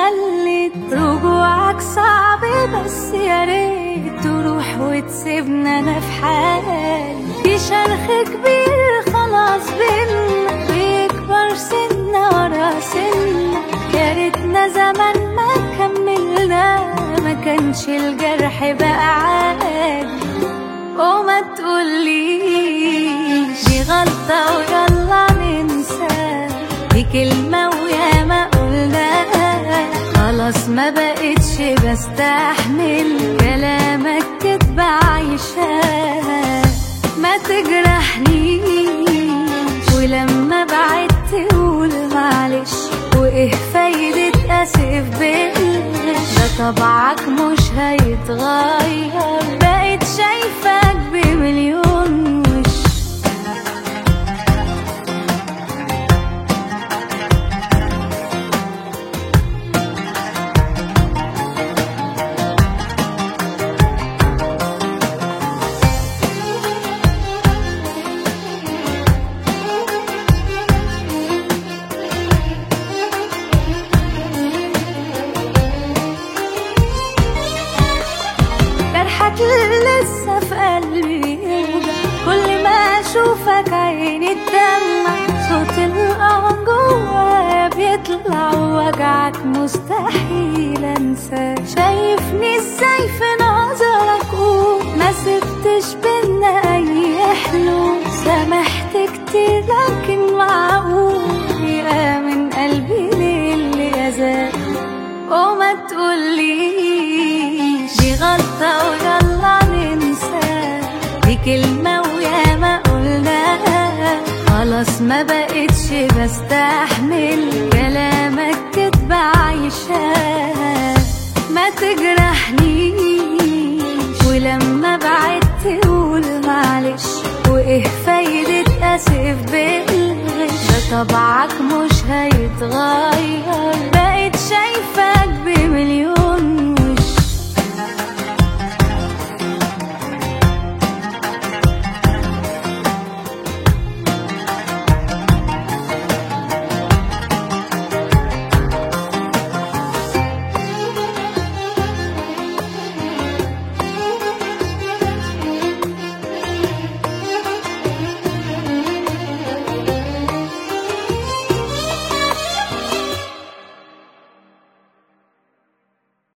خلت رجوعك صعب بس يا ريت تروح وتسيبنا انا في حالي في شرخ كبير خلاص بينا بيكبر سنة ورا سنة يا ريتنا زمان ما كملنا ما كانش الجرح بقى عادي وما تقوليش دي غلطة ويلا ننسى دي كلمة ويا ما قلناها خلاص ما بقتش بستحمل كلامك كدب عايشاها ما تجرحنيش ولما بعدت تقول معلش وايه فايدة اسف بالغش ده طبعك مش هيتغير بقيت شايفك بمليون وش جرحك لسه في قلبي يوجع كل ما اشوفك عيني تدمع صوت القمر جوايا بيطلع ووجعك مستحيل انساه شايفني ازاي في نظرك قول ما سبتش بينا اي حلول سامحت كتير لكن معقول يا من قلبي للي اذاك وما تقوليش دي غلطة ويلا ننسى دي كلمة ويا ما قلناها خلاص ما بقتش بستحمل كلامك كدب عايشاها ما تجرحنيش ولما بعدت تقول معلش وايه فايدة اسف بالغش ده طبعك مش هيتغير بقيت شايفك بمليون